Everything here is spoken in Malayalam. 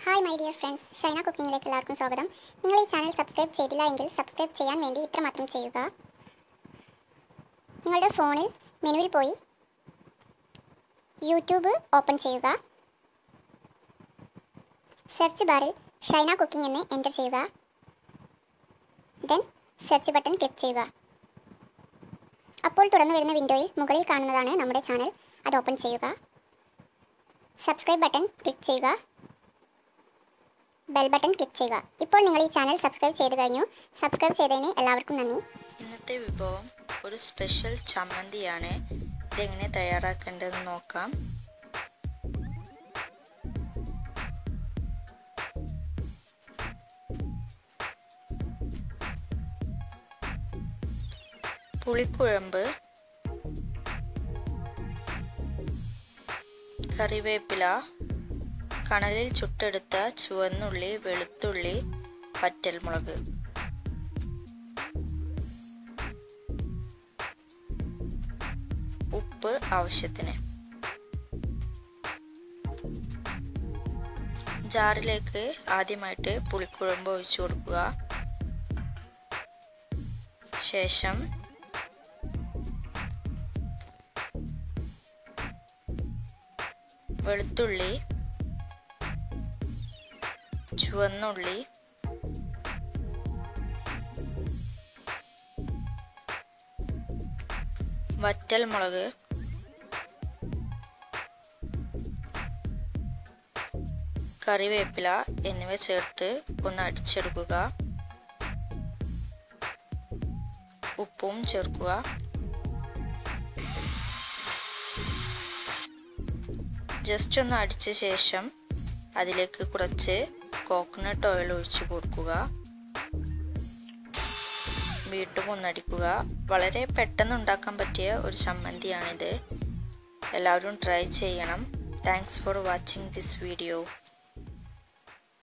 hi my dear friends Shaina കുക്കിങ്ങിലേക്ക് എല്ലാവർക്കും സ്വാഗതം നിങ്ങൾ ഈ ചാനൽ സബ്സ്ക്രൈബ് ചെയ്തില്ല എങ്കിൽ സബ്സ്ക്രൈബ് ചെയ്യാൻ വേണ്ടി ഇത്ര മാത്രം ചെയ്യുക നിങ്ങളുടെ ഫോണിൽ മെനുവിൽ പോയി യൂട്യൂബ് ഓപ്പൺ ചെയ്യുക സെർച്ച് ബാറിൽ ഷൈന കുക്കിംഗ് എന്ന് എൻ്റർ ചെയ്യുക ദെൻ സെർച്ച് ബട്ടൺ ക്ലിക്ക് ചെയ്യുക അപ്പോൾ തുറന്നു വരുന്ന വിൻഡോയിൽ മുകളിൽ കാണുന്നതാണ് നമ്മുടെ ചാനൽ അത് ഓപ്പൺ ചെയ്യുക സബ്സ്ക്രൈബ് ബട്ടൺ ക്ലിക്ക് ചെയ്യുക ബെൽ ബട്ടൺ ക്ലിക്ക് ചെയ്യുക ഇപ്പോൾ നിങ്ങൾ ഈ ചാനൽ സബ്സ്ക്രൈബ് ചെയ്ത് കഴിഞ്ഞു സബ്സ്ക്രൈബ് ചെയ്തതിന് എല്ലാവർക്കും നന്ദി ഇന്നത്തെ വിഭവം ഒരു സ്പെഷ്യൽ ചമ്മന്തിയാണ് ഇതെങ്ങനെ തയ്യാറാക്കേണ്ടതെന്ന് നോക്കാം പുളിക്കുഴമ്പ് കറിവേപ്പില കണലിൽ ചുട്ടെടുത്ത ചുവന്നുള്ളി വെളുത്തുള്ളി വറ്റൽമുളക് ഉപ്പ് ആവശ്യത്തിന് ജാറിലേക്ക് ആദ്യമായിട്ട് പുളിക്കുഴമ്പ് ഒഴിച്ചു കൊടുക്കുക ശേഷം വെളുത്തുള്ളി ചുവന്നുള്ളി വറ്റൽ മുളക് കറിവേപ്പില എന്നിവ ചേർത്ത് ഒന്ന് അടിച്ചെടുക്കുക ഉപ്പും ചേർക്കുക ജസ്റ്റ് ഒന്ന് അടിച്ച ശേഷം അതിലേക്ക് കുറച്ച് കോക്കനട്ട് ഓയിൽ ഒഴിച്ചു കൊടുക്കുക വീണ്ടും ഒന്നടിക്കുക വളരെ പെട്ടെന്ന് ഉണ്ടാക്കാൻ പറ്റിയ ഒരു ചമ്മന്തിയാണിത് എല്ലാവരും ട്രൈ ചെയ്യണം thanks for watching this video